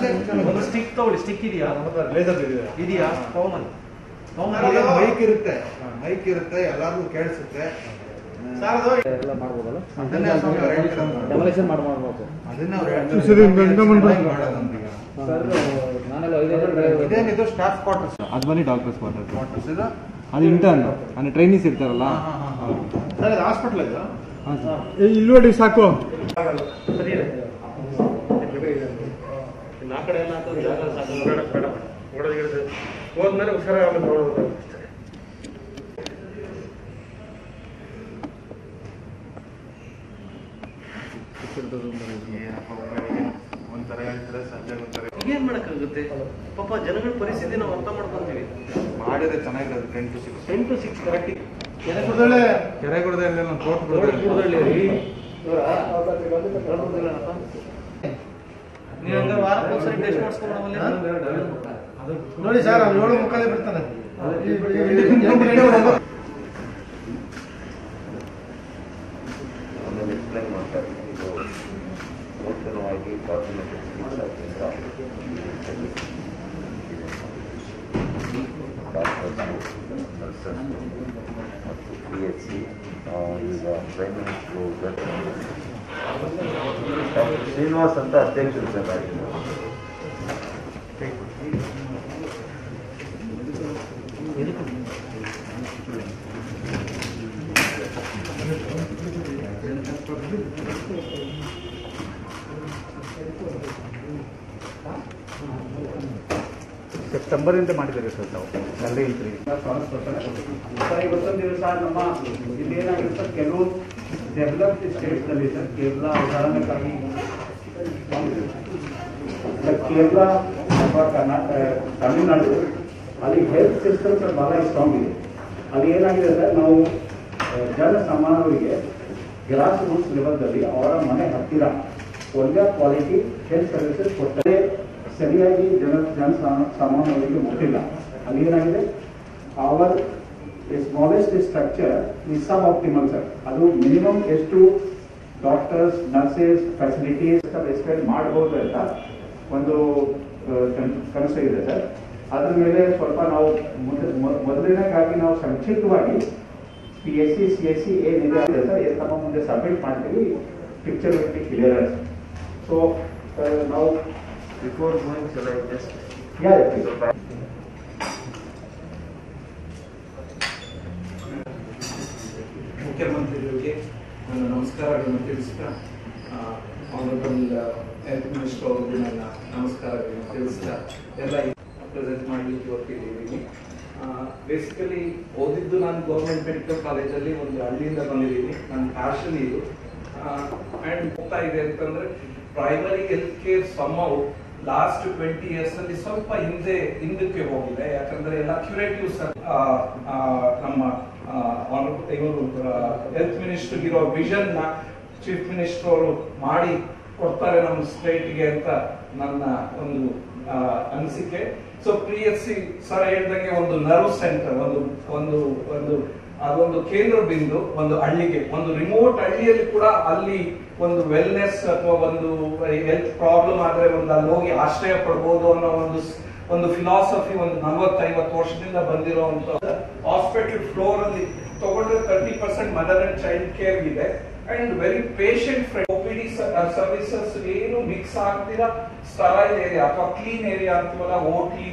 ಒಂದು ಸ್ಟಿಕ್ ತಗೊಳ್ಳಿ ಸ್ಟಿಕ್ ಇದೆಯಾ ಲೇಸರ್ ಇದೆ ಇದೆಯಾ ತಗೊಂಬನ್ನಿ ಮೈಕ್ ಇರುತ್ತೆ ಮೈಕ್ ಇರುತ್ತೆ ಎಲ್ಲಾರ್ಗೂ ಕೇಳಿಸುತ್ತೆ ಎಲ್ಲ ಮಾಡ್ಬೋದಲ್ಲ ಅದನ್ನೇ ಸ್ವಾಮಿ ಅವ್ರು ಹೇಳ್ತಿರೋದು ನೋಡಿ. ಡೆಮೊಲೇಷನ್ ಮಾಡಿ ಮಾಡ್ಬೇಕು ಅದನ್ನೇ ಅವ್ರು ಹೇಳ್ತಿರೋದು. ಸರಿ, ಗಂಗಮ್ಮನ್ ಬಾ. ಮಾಡೋದಂತೀಗ. ಸರ್ ನಾನೆಲ್ಲ ಐದೈದು ಇದೇನಿದು ಸ್ಟಾಫ್ ಕ್ವಾರ್ಟರ್ಸ್ ಅದು ಬನ್ನಿ ಡಾಕ್ಟರ್ಸ್ ಕ್ವಾರ್ಟರ್ಸ್ ಕ್ವಾರ್ಟರ್ಸ್ ಇದು ಅದು ಇಂಟರ್ನ್ ಅಂದ್ರೆ ಟ್ರೈನೀಸ್ ಇರ್ತಾರಲ್ಲ ಹಾ, ಹಾ, ಹಾ. ಸರ್ ಇದು ಹಾಸ್ಪಿಟ್ಲ್ ಇದು ಹಾಂ ಸರ್ ಇಲ್ಲಿ ನೋಡಿ ಸಾಕು ಸರಿ ಆ ಕಡೆ ಎಲ್ಲ ಹಾಕೋದು ಜಾಗ ಸಾಕು ಬೇಡ ಬೇಡ ಓಡೋದು ಗಿಡದು ಹೋದ್ಮೇಲೆ ಹುಷಾರಾಗಿ ಆಮೇಲೆ ನೋಡೋದು ಏನಪ್ಪ ಒಬ್ಬರಿಗೆ ಒಂಥರ ಹೇಳ್ತಾರೆ ಸಂಜೆ ಒಂಥರ ಏನ್ ಮಾಡಕ್ಕಾಗುತ್ತೆ ಪಾಪ ಜನಗಳ ಪರಿಸ್ಥಿತಿ ನಾವು ಅರ್ಥ ಮಾಡ್ಕೊಂತೀವಿ ಮಾಡಿದ್ರೆ ಚೆನ್ನಾಗಿರೋದು ten to six ten to six correct ಕೆರೆಗುಡದಲ್ಲಿ ಒಂದು ತೋಟ ನೀವು ಹಂಗಾರೆ ವಾರಕ್ಕೆ ಒಂದ್ಸರಿ ಟೆಸ್ಟ್ ಮಾಡಿಸ್ಕೊಂಡ್ಬಿಡಮಲ್ಲಿ ನೋಡಿ ಸರ್ ಅವ್ನು ಏಳು ಮುಖಾಲೆ ಬಿಡ್ತಾನೆ ಆಮೇಲೆ ಎಕ್ಸ್ಪ್ಲೈನ್ ಮಾಡ್ತಾರೆ ಇದು ನೂತನವಾಗಿ ಕಾಸ್ಮೆಟಿಕ್ ಚಿಕಿತ್ಸಾ ಕೇಂದ್ರ ಡಾಕ್ಟರ್ಸು ನರ್ಸಸ್ಸು ಮತ್ತು ಪಿ ಎಚ್ ಸಿ ಈಗ ಪ್ರೈಮ್ ಮಿನಿಸ್ಟ್ರು ಡಾಕ್ಟರ್ ಶ್ರೀನಿವಾಸ್ ಅಂತ ಅಧ್ಯಕ್ಷರು ಸರ್ ರಾಜ್ಯದ ಸೆಪ್ಟೆಂಬರ್ ಇಂದ ಮಾಡಿದ್ದಾರೆ ಸರ್ ತಾವು ಸ್ಯಾಲ್ರಿ ಇಂಕ್ರೀಸ್ ಸರ್ ಇವತ್ತೊಂದು ದಿವಸ ನಮ್ಮ ಇಲ್ಲೇನಾಗಿದೆ ಸರ್ ಕೆಲವು ಡೆವಲಪ್ಡ್ ಸ್ಟೇಟ್ಸ್ನಲ್ಲಿ ಸರ್ ಕೇರಳ ಉದಾಹರಣೆಗಾಗಿ ಸರ್ ಕೇರಳ ಅಥವಾ ಕರ್ನಾಟಕ ತಮಿಳುನಾಡು ಅಲ್ಲಿ ಹೆಲ್ತ್ ಸಿಸ್ಟಮ್ ಸರ್ ಬಹಳ ಸ್ಟ್ರಾಂಗ್ ಇದೆ ಅಲ್ಲಿ ಏನಾಗಿದೆ ಸರ್ ನಾವು ಆ, ಜನ ಸಾಮಾನ್ಯರಿಗೆ ಗ್ರಾಸ್ ರೂಟ್ಸ್ ಲೆವೆಲ್ದಲ್ಲಿ ಅವರ ಮನೆ ಹತ್ತಿರ ಒಳ್ಳೆಯ ಕ್ವಾಲಿಟಿ ಹೆಲ್ತ್ ಸರ್ವಿಸಸ್ ಕೊಟ್ಟರೆ ಸರಿಯಾಗಿ ಜನ ಜನ ಸಾ- ಸಾಮಾನ್ಯರಿಗೆ ಮುಟ್ಟಿಲ್ಲ ಅಲ್ಲಿ ಏನಾಗಿದೆ ಅವರ್ ಸ್ಮಾಲೆಸ್ಟ್ ಸ್ಟ್ರಕ್ಚರ್ ಈ ಸಬ್ ಆಪ್ಟಿಮಲ್ ಸರ್ ಅದು ಮಿನಿಮಮ್ ಎಷ್ಟು ಡಾಕ್ಟರ್ಸ್ ನರ್ಸಸ್ ಫೆಸಿಲಿಟೀಸ್ ಎಕ್ಸ್ಪೆಕ್ಟ್ ಮಾಡಬಹುದು ಅಂತ ಒಂದು ಆ, ಕನ್- ಕನಸು ಇದೆ ಸರ್ ಅದ್ರ ಮೇಲೆ ಸ್ವಲ್ಪ ನಾವು ಮೊದ- ಮೊ- ಮೊದಲನೇದಾಗಿ ನಾವು ಸಂಕ್ಷಿಪ್ತವಾಗಿ P S C C S C ಏನಿದೆ ಇದೆ ಸರ್ ಏನು ತಮ್ಮ ಮುಂದೆ ಸಬ್ಮಿಟ್ ಮಾಡ್ತೀವಿ picture will be clear so ನಾವು before going shall I just ya ಮುಖ್ಯಮಂತ್ರಿಗಳಿಗೆ ನನ್ನ ನಮಸ್ಕಾರಗಳನ್ನು ತಿಳಿಸ್ತಾ ಆನರಬಲ್ ಹೆಲ್ತ್ ಮಿನಿಸ್ಟರ್ ಅವ್ರಿಗೂ ನನ್ನ ನಮಸ್ಕಾರಗಳನ್ನು ತಿಳಿಸ್ತಾ ಎಲ್ಲ ಪ್ರೆಸೆಂಟ್ ಮಾಡಲಿಕ್ಕೆ ಹೊರಟಿದ್ದೀವಿ ಬೇಸಿಕಲಿ ಓದಿದ್ದು ನಾನು ಗೌರ್ಮೆಂಟ್ ಮೆಡಿಕಲ್ ಕಾಲೇಜಲ್ಲಿ ಒಂದು ಹಳ್ಳಿಯಿಂದ ಬಂದಿದ್ದೀನಿ ನನ್ನ ಪ್ಯಾಷನ್ ಇದು ಆ್ಯಂಡ್ ಹೋಗ್ತಾ ಇದೆ ಅಂತಂದ್ರೆ ಪ್ರೈಮರಿ ಹೆಲ್ತ್ ಕೇರ್ ಸಮ್ಮವು ಲಾಸ್ಟ್ ಟ್ವೆಂಟಿ ಇಯರ್ಸ್ ಅಲ್ಲಿ ಸ್ವಲ್ಪ ಹಿಂದೆ ಹಿಂದಕ್ಕೆ ಹೋಗಿದೆ ಯಾಕಂದ್ರೆ ಎಲ್ಲ ಕ್ಯೂರೇಟಿವ್ ನಮ್ಮ ಆನರಬಲ್ ಇವರು ಹೆಲ್ತ್ ಮಿನಿಸ್ಟರ್ ಇರೋ ವಿಷನ್ ನ ಚೀಫ್ ಮಿನಿಸ್ಟರ್ ಅವರು ಮಾಡಿ ಕೊಡ್ತಾರೆ ನಮ್ಮ ಸ್ಟೇಟ್ಗೆ ಅಂತ ನನ್ನ ಒಂದು ಆ, ಅನಿಸಿಕೆ so P S C sir ಹೇಳ್ದಂಗೆ ಒಂದು ನರ್ವ್ ಸೆಂಟರ್ ಒಂದು ಒಂದು ಒಂದು ಅದೊಂದು ಕೇಂದ್ರ ಬಿಂದು ಒಂದು ಹಳ್ಳಿಗೆ ಒಂದು ರಿಮೋಟ್ ಹಳ್ಳಿಯಲ್ಲಿ ಕೂಡ ಅಲ್ಲಿ ಒಂದು ವೆಲ್ನೆಸ್ ಅಥವಾ ಒಂದು ಹೆಲ್ತ್ ಪ್ರಾಬ್ಲಮ್ ಆದ್ರೆ ಒಂದು ಅಲ್ಲಿ ಹೋಗಿ ಆಶ್ರಯ ಪಡ್ಬೋದು ಅನ್ನೋ ಒಂದು ಸ್- ಒಂದು ಫಿಲಾಸಫಿ ಒಂದು ನಲವತ್ತೈವತ್ತು ವರ್ಷದಿಂದ ಬಂದಿರುವಂತ ಹಾಸ್ಪಿಟಲ್ ಫ್ಲೋರ್ ಅಲ್ಲಿ ತಗೊಂಡ್ರೆ thirty percent mother and child care ಇದೆ and very patient friend OPD services ಏನು ಮಿಕ್ಸ್ ಆಗ್ತೀರಾ ಸ್ಟರೈಲ್ ಏರಿಯಾ ಅಥವಾ ಕ್ಲೀನ್ ಏರಿಯಾ ಅಂತೀವಲ್ಲ ಓಟಿ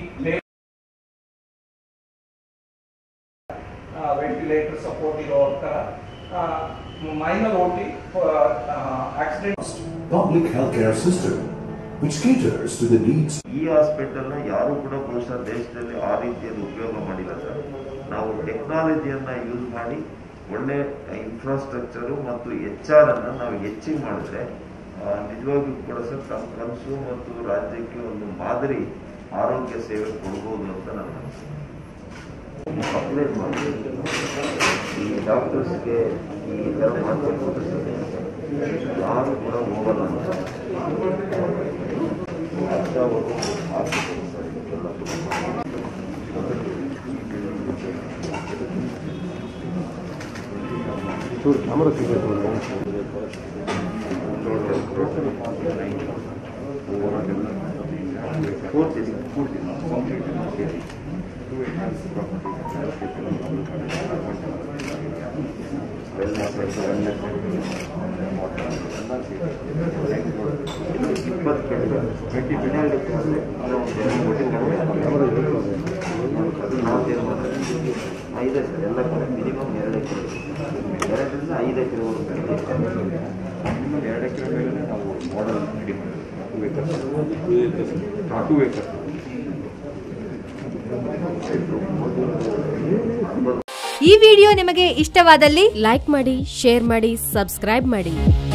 ವೆಂಟಿಲೇಟರ್ ಸಪೋರ್ಟ್ ಇರೋ ತರ minor OT accident public healthcare system which caters to the needs ಈ ಹಾಸ್ಪಿಟಲ್ನ ಯಾರು ಕೂಡ ಬಹುಶಃ ದೇಶದಲ್ಲಿ ಆ ರೀತಿಯಲ್ಲಿ ಉಪಯೋಗ ಮಾಡಿಲ್ಲ ಸರ್ ನಾವು ಟೆಕ್ನಾಲಜಿಯನ್ನ ಯೂಸ್ ಮಾಡಿ ಒಳ್ಳೆ ಇನ್ಫ್ರಾಸ್ಟ್ರಕ್ಚರು ಮತ್ತು ಎಚ್ ಆರ್ ಅನ್ನ ನಾವು ಹೆಚ್ಚಿಗೆ ಮಾಡಿದ್ರೆ ಆ, ನಿಜವಾಗಿಯೂ ಕೂಡ ಸರ್ ತಮ್ಮ ಕನಸು ಮತ್ತು ರಾಜ್ಯಕ್ಕೆ ಒಂದು ಮಾದರಿ ಆರೋಗ್ಯ ಸೇವೆ ಕೊಡ್ಬೋದು ಅಂತ ನನ್ನ ಅನಿಸಿಕೆ ಅಪ್ಲೈ ಮಾಡಿ ಈ ಡಾಕ್ಟರ್ಸ್ಗೆ ಈ ಥರ ಮಾಡ್ಕೊಂಡು ಯಾರು ಕೂಡ ಹೋಗಲ್ಲ ಅಂತ ಅರ್ಥವರು ಆಗ್ತದೆ ಸರ್ ಇದಕ್ಕೆಲ್ಲ ಪೂರ್ತಿ ಸರ್ ಪೂರ್ತಿ ಇಪ್ಪತ್ತು ಗಂಟೆ ಐದು ಎಕರೆ ಎಲ್ಲ ಕಡೆ ಮಿನಿಮಮ್ ಎರಡು ಎಕರೆ ಎರಡರಿಂದ ಐದು ಎಕರೆವರೆಗೂ ಎರಡು ಎಕರೆ ಮೇಲೆ ನಾವು ಮಾಡಲ್ ರೆಡಿ ಟೂ ವೇಕರ್ಸ್ ಈ ವಿಡಿಯೋ ನಿಮಗೆ ಇಷ್ಟವಾದಲ್ಲಿ ಲೈಕ್ ಮಾಡಿ ಶೇರ್ ಮಾಡಿ ಸಬ್ಸ್ಕ್ರೈಬ್ ಮಾಡಿ